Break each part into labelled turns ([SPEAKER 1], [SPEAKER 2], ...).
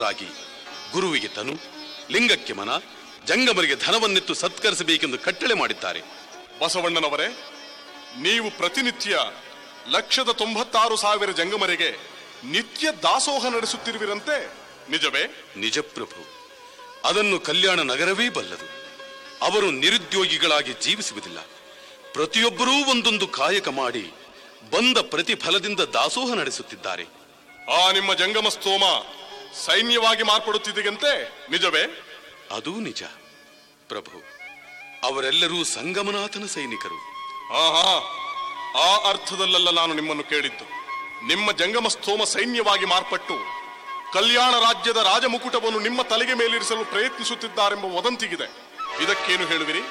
[SPEAKER 1] ರಾಗಿ ಗುರುವಿಗೆ ತನು ಲಿಂಗಕ್ಕೆ ಮನ ಜಂಗಮರಿಗೆ ಧನವನ್ನಿತ್ತು ಸತ್ಕರಿಸಬೇಕೆಂದು ಕಟ್ಟಳೆ ಮಾಡಿದ್ದಾರೆ
[SPEAKER 2] ಬಸವಣ್ಣನವರೇ ನೀವು ಪ್ರತಿನಿತ್ಯ ಲಕ್ಷದ ತೊಂಬತ್ತಾರು ಸಾವಿರ ಜಂಗಮರಿಗೆ ನಿತ್ಯ ದಾಸೋಹ ನಡೆಸುತ್ತಿರುವಿರಂತೆ ನಿಜವೇ
[SPEAKER 1] ನಿಜಪ್ರಭು ಅದನ್ನು ಕಲ್ಯಾಣ ನಗರವೇ ಬಲ್ಲದು ಅವರು ನಿರುದ್ಯೋಗಿಗಳಾಗಿ ಜೀವಿಸುವುದಿಲ್ಲ ಪ್ರತಿಯೊಬ್ಬರೂ ಒಂದೊಂದು ಕಾಯಕ ಮಾಡಿ ಬಂದ ಪ್ರತಿಫಲದಿಂದ ದಾಸೋಹ ನಡೆಸುತ್ತಿದ್ದಾರೆ
[SPEAKER 2] ಆ ನಿಮ್ಮ ಜಂಗಮ ಸ್ತೋಮ ಸೈನ್ಯವಾಗಿ ಮಾರ್ಪಡುತ್ತಿದೆಯಂತೆ ನಿಜವೇ
[SPEAKER 1] ಅದೂ ನಿಜ ಪ್ರಭು ಅವರೆಲ್ಲರೂ ಸಂಗಮನಾಥನ ಸೈನಿಕರು
[SPEAKER 2] ಆಹಾ ಆ ಅರ್ಥದಲ್ಲೆಲ್ಲ ನಾನು ನಿಮ್ಮನ್ನು ಕೇಳಿದ್ದು ನಿಮ್ಮ ಜಂಗಮ ಸ್ತೋಮ ಸೈನ್ಯವಾಗಿ ಮಾರ್ಪಟ್ಟು ಕಲ್ಯಾಣ ರಾಜ್ಯದ ರಾಜಮುಕುಟವನ್ನು ನಿಮ್ಮ ತಲೆಗೆ ಮೇಲಿರಿಸಲು ಪ್ರಯತ್ನಿಸುತ್ತಿದ್ದಾರೆಂಬ ವದಂತಿಗಿದೆ ಇದಕ್ಕೇನು ಹೇಳುವಿರಿ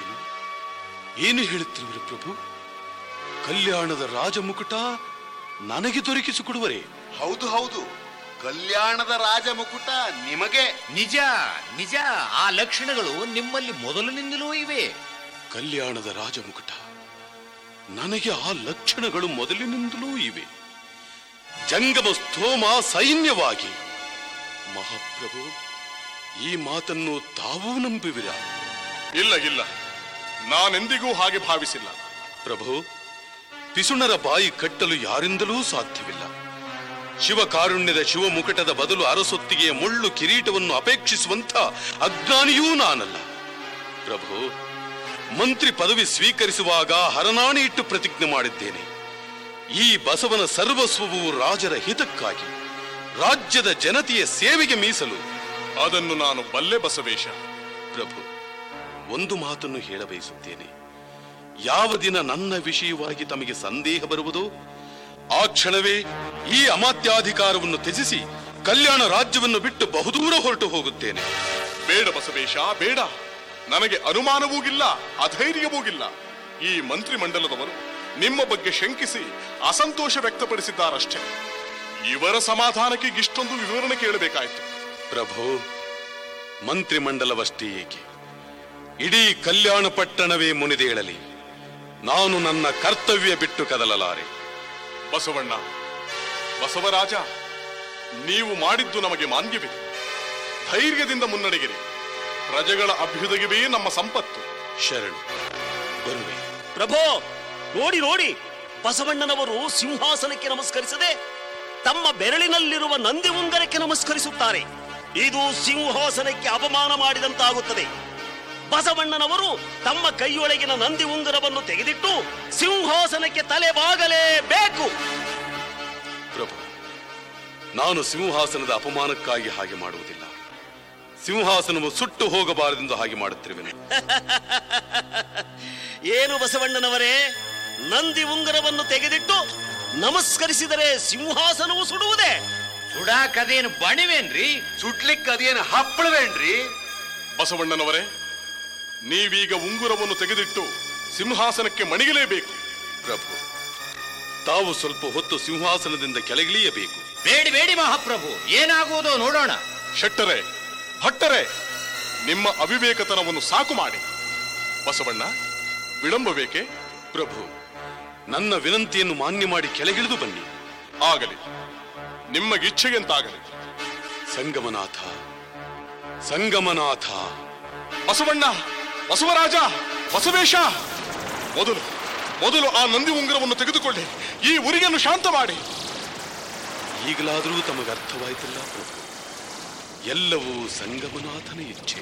[SPEAKER 1] ಏನು ಹೇಳುತ್ತಿರುವಿರಿ ಪ್ರಭು ಕಲ್ಯಾಣದ ರಾಜಮುಕುಟ ನನಗೆ ದೊರಕಿಸಿಕೊಡುವರೇ
[SPEAKER 3] ಹೌದು ಹೌದು ಕಲ್ಯಾಣದ ರಾಜ ಮುಕುಟ ನಿಮಗೆ
[SPEAKER 4] ನಿಜ ನಿಜ ಆ ಲಕ್ಷಣಗಳು ನಿಮ್ಮಲ್ಲಿ ಮೊದಲಿನಿಂದಲೂ ಇವೆ
[SPEAKER 1] ಕಲ್ಯಾಣದ ರಾಜಮುಕುಟ ನನಗೆ ಆ ಲಕ್ಷಣಗಳು ಮೊದಲಿನಿಂದಲೂ ಇವೆ ಜಂಗಮ ಸ್ತೋಮ ಸೈನ್ಯವಾಗಿ ಮಹಾಪ್ರಭು ಈ ಮಾತನ್ನು ತಾವೂ ನಂಬುವಿರ
[SPEAKER 2] ಇಲ್ಲ ಇಲ್ಲ ನಾನೆಂದಿಗೂ ಹಾಗೆ ಭಾವಿಸಿಲ್ಲ
[SPEAKER 1] ಪ್ರಭು ಪಿಸುಣರ ಬಾಯಿ ಕಟ್ಟಲು ಯಾರಿಂದಲೂ ಸಾಧ್ಯವಿಲ್ಲ ಶಿವಕಾರುಣ್ಯದ ಶಿವಮುಕಟದ ಬದಲು ಅರಸೊತ್ತಿಗೆಯ ಮುಳ್ಳು ಕಿರೀಟವನ್ನು ಅಪೇಕ್ಷಿಸುವಂತ ಅಜ್ಞಾನಿಯೂ ನಾನಲ್ಲ ಪ್ರಭು ಮಂತ್ರಿ ಪದವಿ ಸ್ವೀಕರಿಸುವಾಗ ಹರನಾಣಿ ಇಟ್ಟು ಪ್ರತಿಜ್ಞೆ ಮಾಡಿದ್ದೇನೆ ಈ ಬಸವನ ಸರ್ವಸ್ವವು ರಾಜರ ಹಿತಕ್ಕಾಗಿ ರಾಜ್ಯದ ಜನತೆಯ ಸೇವೆಗೆ ಮೀಸಲು
[SPEAKER 2] ಅದನ್ನು ನಾನು ಬಲ್ಲೆ ಬಸವೇಶ
[SPEAKER 1] ಪ್ರಭು ಒಂದು ಮಾತನ್ನು ಹೇಳಬಯಸುತ್ತೇನೆ ಯಾವ ದಿನ ನನ್ನ ವಿಷಯವಾಗಿ ತಮಗೆ ಸಂದೇಹ ಬರುವುದೋ ಆ ಕ್ಷಣವೇ ಈ ಅಮಾತ್ಯಾಧಿಕಾರವನ್ನು ತ್ಯಜಿಸಿ ಕಲ್ಯಾಣ ರಾಜ್ಯವನ್ನು ಬಿಟ್ಟು ಬಹುದೂರ ಹೊರಟು ಹೋಗುತ್ತೇನೆ
[SPEAKER 2] ಬೇಡ ಬಸವೇಶ ಬೇಡ ನನಗೆ ಅನುಮಾನವೂ ಇಲ್ಲ ಅಧೈರ್ಯವೂ ಇಲ್ಲ ಈ ಮಂತ್ರಿಮಂಡಲದವರು ನಿಮ್ಮ ಬಗ್ಗೆ ಶಂಕಿಸಿ ಅಸಂತೋಷ ವ್ಯಕ್ತಪಡಿಸಿದ್ದಾರಷ್ಟೇ ಇವರ ಸಮಾಧಾನಕ್ಕೆ ಇಷ್ಟೊಂದು ವಿವರಣೆ ಕೇಳಬೇಕಾಯಿತು
[SPEAKER 1] ಪ್ರಭು ಮಂತ್ರಿಮಂಡಲವಷ್ಟೇ ಏಕೆ ಇಡೀ ಕಲ್ಯಾಣ ಪಟ್ಟಣವೇ ಮುನಿದೇಳಲಿ ನಾನು ನನ್ನ ಕರ್ತವ್ಯ ಬಿಟ್ಟು ಕದಲಲಾರೆ
[SPEAKER 2] ಬಸವಣ್ಣ ಬಸವರಾಜ ನೀವು ಮಾಡಿದ್ದು ನಮಗೆ ಮಾನ್ಯವಿದೆ ಧೈರ್ಯದಿಂದ ಮುನ್ನಡೆಗಿರಿ ಪ್ರಜೆಗಳ ಅಭ್ಯುದಯವೇ ನಮ್ಮ ಸಂಪತ್ತು
[SPEAKER 1] ಶರಣು ಬರುವೆ
[SPEAKER 5] ಪ್ರಭೋ ನೋಡಿ ನೋಡಿ ಬಸವಣ್ಣನವರು ಸಿಂಹಾಸನಕ್ಕೆ ನಮಸ್ಕರಿಸದೆ ತಮ್ಮ ಬೆರಳಿನಲ್ಲಿರುವ ನಂದಿ ಉಂಗರಕ್ಕೆ ನಮಸ್ಕರಿಸುತ್ತಾರೆ ಇದು ಸಿಂಹಾಸನಕ್ಕೆ ಅಪಮಾನ ಮಾಡಿದಂತಾಗುತ್ತದೆ ಬಸವಣ್ಣನವರು ತಮ್ಮ ಕೈಯೊಳಗಿನ ನಂದಿ ಉಂಗರವನ್ನು ತೆಗೆದಿಟ್ಟು ಸಿಂಹಾಸನಕ್ಕೆ ತಲೆ ಬಾಗಲೇಬೇಕು
[SPEAKER 1] ಪ್ರಭು ನಾನು ಸಿಂಹಾಸನದ ಅಪಮಾನಕ್ಕಾಗಿ ಹಾಗೆ ಮಾಡುವುದಿಲ್ಲ ಸಿಂಹಾಸನವು ಸುಟ್ಟು ಹೋಗಬಾರದೆಂದು ಹಾಗೆ ಮಾಡುತ್ತಿರುವೆನು
[SPEAKER 5] ಏನು ಬಸವಣ್ಣನವರೇ ನಂದಿ ಉಂಗರವನ್ನು ತೆಗೆದಿಟ್ಟು ನಮಸ್ಕರಿಸಿದರೆ ಸಿಂಹಾಸನವು ಸುಡುವುದೇ
[SPEAKER 4] ಸುಡಾಕದೇನು ಬಣಿವೇನ್ರಿ
[SPEAKER 3] ಸುಟ್ಲಿಕ್ಕೆ ಅದೇನು ಹಪ್ಪಳವೇನ್ರಿ
[SPEAKER 2] ಬಸವಣ್ಣನವರೇ ನೀವೀಗ ಉಂಗುರವನ್ನು ತೆಗೆದಿಟ್ಟು ಸಿಂಹಾಸನಕ್ಕೆ ಮಣಿಗಲೇಬೇಕು
[SPEAKER 1] ಪ್ರಭು ತಾವು ಸ್ವಲ್ಪ ಹೊತ್ತು ಸಿಂಹಾಸನದಿಂದ ಕೆಳಗಿಳಿಯಬೇಕು
[SPEAKER 4] ಬೇಡಿ ಬೇಡಿ ಮಹಾಪ್ರಭು ಏನಾಗುವುದೋ ನೋಡೋಣ
[SPEAKER 2] ಶೆಟ್ಟರೆ ಭಟ್ಟರೆ ನಿಮ್ಮ ಅವಿವೇಕತನವನ್ನು ಸಾಕು ಮಾಡಿ ಬಸವಣ್ಣ ವಿಳಂಬ ಬೇಕೆ
[SPEAKER 1] ಪ್ರಭು ನನ್ನ ವಿನಂತಿಯನ್ನು ಮಾನ್ಯ ಮಾಡಿ ಕೆಳಗಿಳಿದು ಬನ್ನಿ
[SPEAKER 2] ಆಗಲಿ ನಿಮ್ಮಗಿಚ್ಛೆಗೆಂತಾಗಲಿ
[SPEAKER 1] ಸಂಗಮನಾಥ ಸಂಗಮನಾಥ
[SPEAKER 2] ಬಸವಣ್ಣ ಬಸವರಾಜ ಬಸವೇಶ ಮೊದಲು ಮೊದಲು ಆ ನಂದಿ ಉಂಗುರವನ್ನು ತೆಗೆದುಕೊಳ್ಳಿ ಈ ಉರಿಯನ್ನು ಶಾಂತ ಮಾಡಿ
[SPEAKER 1] ಈಗಲಾದರೂ ತಮಗೆ ಅರ್ಥವಾಯಿತಲ್ಲ ಪ್ರಭು ಎಲ್ಲವೂ ಸಂಗಮನಾಥನ ಇಚ್ಛೆ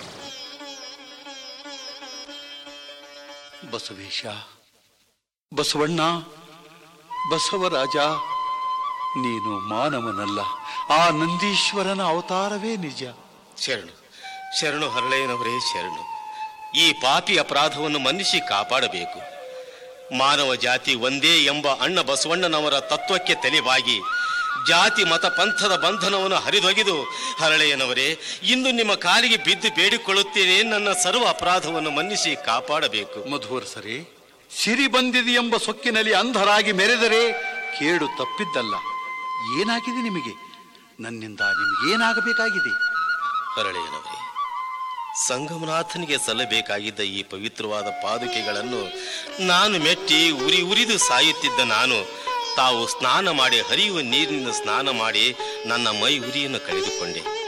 [SPEAKER 6] ಬಸವೇಶ ಬಸವಣ್ಣ ಬಸವರಾಜ ನೀನು ಮಾನವನಲ್ಲ ಆ ನಂದೀಶ್ವರನ ಅವತಾರವೇ ನಿಜ
[SPEAKER 7] ಶರಣು ಶರಣು ಹರಳೆಯನವರೇ ಶರಣು ಈ ಪಾಪಿ ಅಪರಾಧವನ್ನು ಮನ್ನಿಸಿ ಕಾಪಾಡಬೇಕು ಮಾನವ ಜಾತಿ ಒಂದೇ ಎಂಬ ಅಣ್ಣ ಬಸವಣ್ಣನವರ ತತ್ವಕ್ಕೆ ತಲೆಬಾಗಿ ಜಾತಿ ಮತ ಪಂಥದ ಬಂಧನವನ್ನು ಹರಿದೊಗೆದು ಹರಳೆಯನವರೇ ಇಂದು ನಿಮ್ಮ ಕಾಲಿಗೆ ಬಿದ್ದು ಬೇಡಿಕೊಳ್ಳುತ್ತೇನೆ ನನ್ನ ಸರ್ವ ಅಪರಾಧವನ್ನು ಮನ್ನಿಸಿ ಕಾಪಾಡಬೇಕು
[SPEAKER 6] ಮಧುವರಸರೇ ಸಿರಿ ಬಂದಿದೆ ಎಂಬ ಸೊಕ್ಕಿನಲ್ಲಿ ಅಂಧರಾಗಿ ಮೆರೆದರೆ ಕೇಡು ತಪ್ಪಿದ್ದಲ್ಲ ಏನಾಗಿದೆ ನಿಮಗೆ ನನ್ನಿಂದ ನಿಮಗೇನಾಗಬೇಕಾಗಿದೆ
[SPEAKER 7] ಹರಳೆಯನವರೇ ಸಂಗಮನಾಥನಿಗೆ ಸಲ್ಲಬೇಕಾಗಿದ್ದ ಈ ಪವಿತ್ರವಾದ ಪಾದುಕೆಗಳನ್ನು ನಾನು ಮೆಟ್ಟಿ ಉರಿ ಉರಿದು ಸಾಯುತ್ತಿದ್ದ ನಾನು ತಾವು ಸ್ನಾನ ಮಾಡಿ ಹರಿಯುವ ನೀರಿನಿಂದ ಸ್ನಾನ ಮಾಡಿ ನನ್ನ ಮೈ ಉರಿಯನ್ನು ಕಳೆದುಕೊಂಡೆ